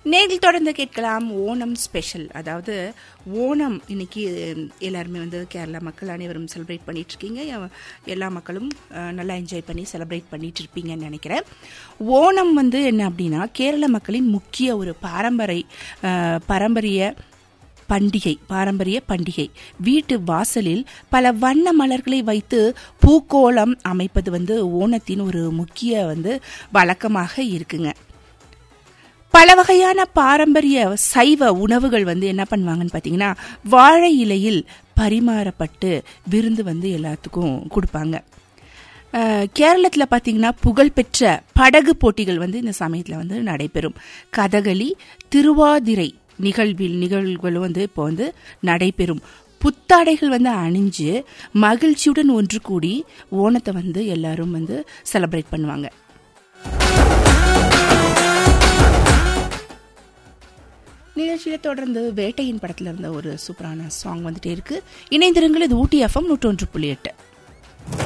நேரில் தொடர்ந்து கேட்கலாம் ஓணம் ஸ்பெஷல் அதாவது ஓணம் இன்னைக்கு எல்லாருமே வந்து கேரளா மக்கள் அனைவரும் செலிப்ரேட் பண்ணிட்டு இருக்கீங்க எ- எல்லா மக்களும் அஹ், நல்லா என்ஜாய் பண்ணி செலிப்ரேட் பண்ணிட்டு இருப்பீங்கன்னு நினைக்கிறேன் ஓணம் வந்து என்ன அப்படின்னா கேரள மக்களின் முக்கிய ஒரு பாரம்பரிய அஹ், பாரம்பரிய பண்டிகை பாரம்பரிய பண்டிகை வீட்டு வாசலில் பல வண்ண மலர்களை வைத்து பூக்கோலம் அமைப்பது வந்து ஓணத்தின் ஒரு முக்கிய வந்து வழக்கமாக இருக்குங்க பல வகையான பாரம்பரிய சைவ உணவுகள் வந்து என்ன பண்ணுவாங்கன்னு பார்த்தீங்கன்னா வாழை இலையில் பரிமாறப்பட்டு விருந்து வந்து எல்லாத்துக்கும் கொடுப்பாங்க அஹ், கேரளத்துல பார்த்தீங்கன்னா புகழ்பெற்ற படகு போட்டிகள் வந்து இந்த சமயத்தில் வந்து நடைபெறும் கதகளி திருவாதிரை நிகழ்வில் நிகழ்வுகளும் வந்து இப்போ வந்து நடைபெறும் புத்தாடைகள் வந்து அணிஞ்சு மகிழ்ச்சியுடன் ஒன்று கூடி ஓணத்தை வந்து எல்லாரும் வந்து செலிப்ரேட் பண்ணுவாங்க நிகழ்ச்சியில தொடர்ந்து வேட்டையின் படத்துல இருந்த ஒரு சூப்பரான சாங் வந்துட்டே இருக்கு இணைந்திருங்கள் இது ஊட்டி எஃப்எம் நூற்றொன்று புள்ளி எட்டு